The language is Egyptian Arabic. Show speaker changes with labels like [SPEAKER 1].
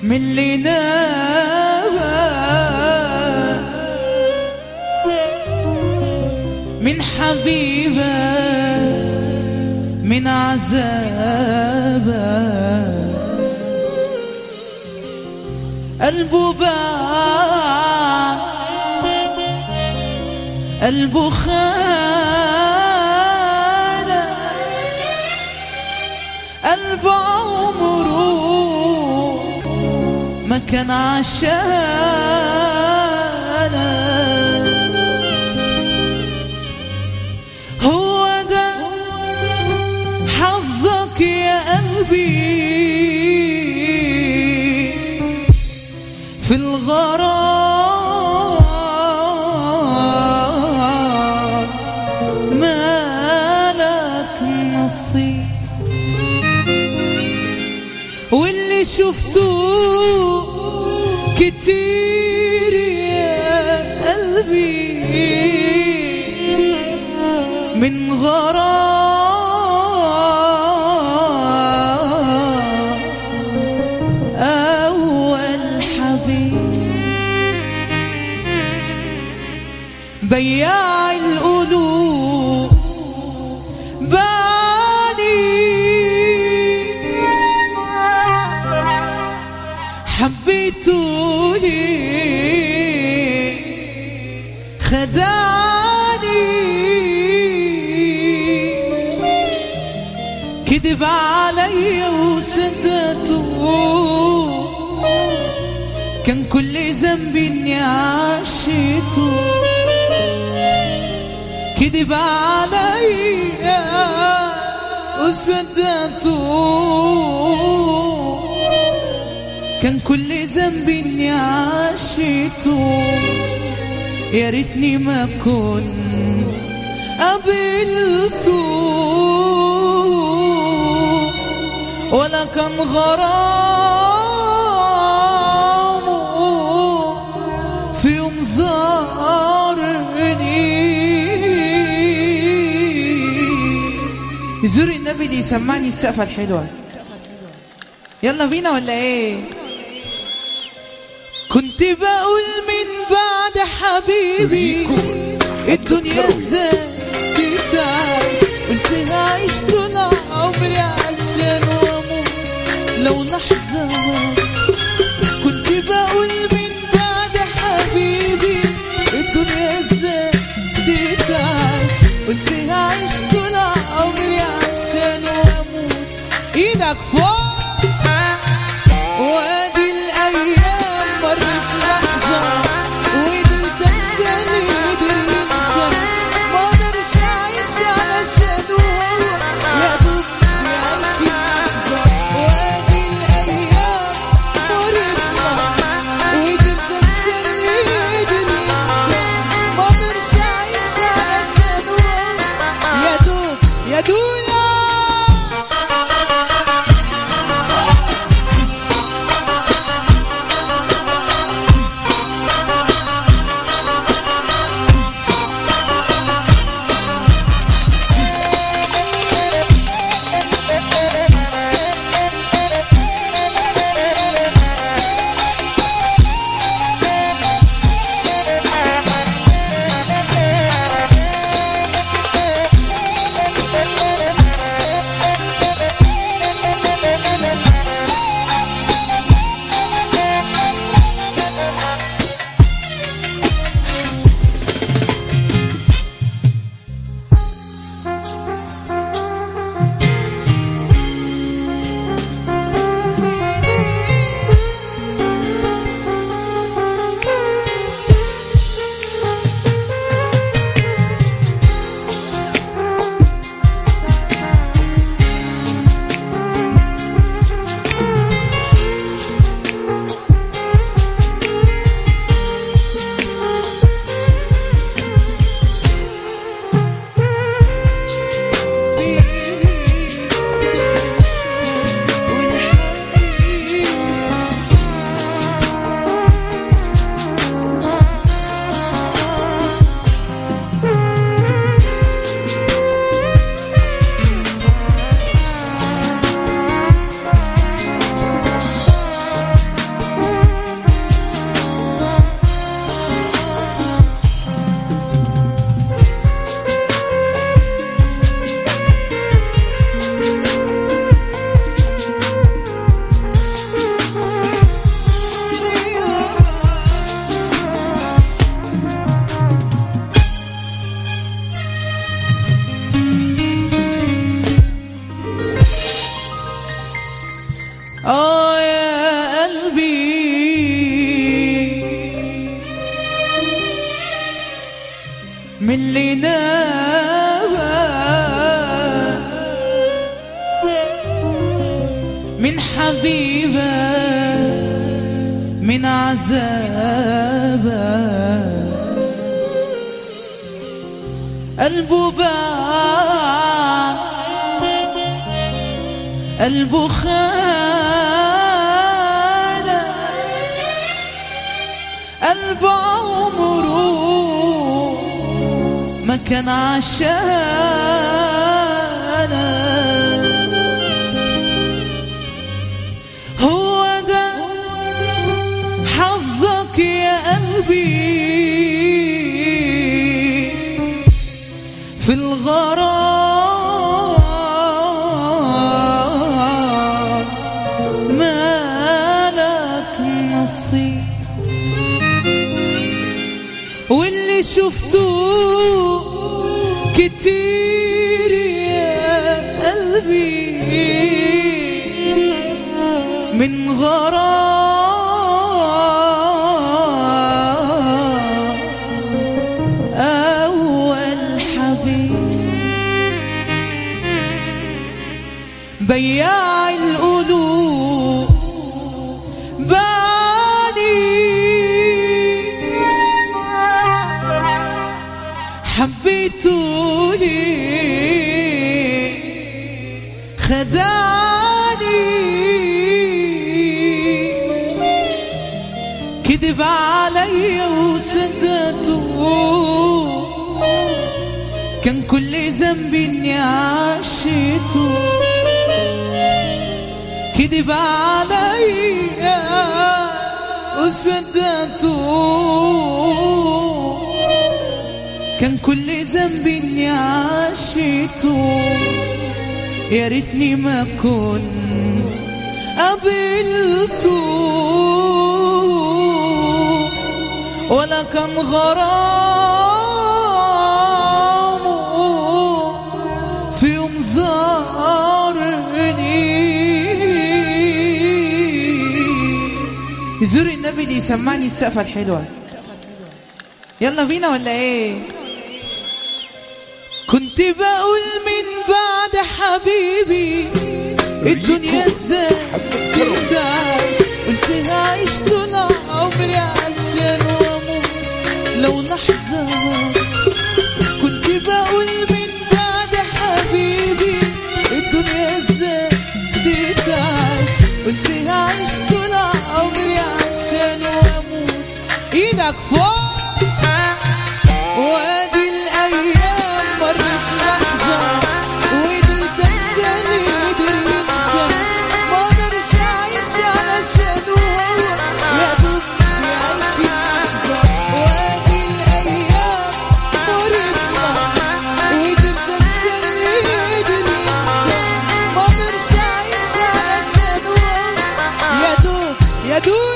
[SPEAKER 1] من اللي نام من حبيبه من عذابه قلبه باع قلبه خانه قلب عمره ما كان عشانا هو ده حظك يا قلبي في الغرام مالك نصيب واللي شفته كتير يا قلبي من غرام أول حبيب بياع القلوب باني حبيته ليه خدعني كذب علي وصدقته كان كل ذنبي اني عشيته كذب علي وصدقته كان كل ذنبي اني عشيته يا ريتني ما كنت قابلته ولا كان غرامه في يوم زارني زور النبي اللي يسمعني السقفة الحلوة يلا بينا ولا ايه كنت بقول من بعد حبيبي الدنيا ازاي تتعاش قلت هعيش طول عمري عشان واموت لو لحظة كنت بقول من بعد حبيبي الدنيا ازاي تتعاش قلت هعيش طول عمري عشان واموت ايدك فوق وادي الايام مرت لحظه ودي تنساني ودي ينسى ما اقدرش اعيش علشان هو يا دوب يعيش اللحظه وادي الايام مرت لحظه ودي تنساني ودي ينسى ما اقدرش اعيش علشان هو يا دوب يا دوب آه يا قلبي من اللي نابى من حبيبة من عذابة قلبه باع قلبه خانة قلبه عمره ما كان عشانا هو ده حظك يا قلبي في الغرام مالك نصيب واللي شفته كتير يا قلبي من غرام أول حبيب بياع القلوب باني حبيته ليه خدعني كذب علي وصدقته كان كل ذنبي اني عشيته كذب علي وصدقته كان كل ذنبي اني عشيته يا ريتني ما كنت قابلته ولا كان غرامه في يوم زارني زور النبي اللي يسمعني السقفة الحلوة يلا بينا ولا ايه كنت بقول من بعد حبيبي الدنيا ازاي تعيش قلت هعيش طول عمري عشان واموت لو لحظة كنت بقول من بعد حبيبي الدنيا ازاي تتعيش قلت هعيش طول عمري عشان واموت ايدك فوق وادي الايام مرت لحظه ودي تنساني ودي ينسى ما اقدرش اعيش علشان وهو يا دوب يعيش لحظه وادي الايام مرت لحظه ودي تنساني ودي ينسى ما اقدرش اعيش علشان وهو يا دوب يا دوب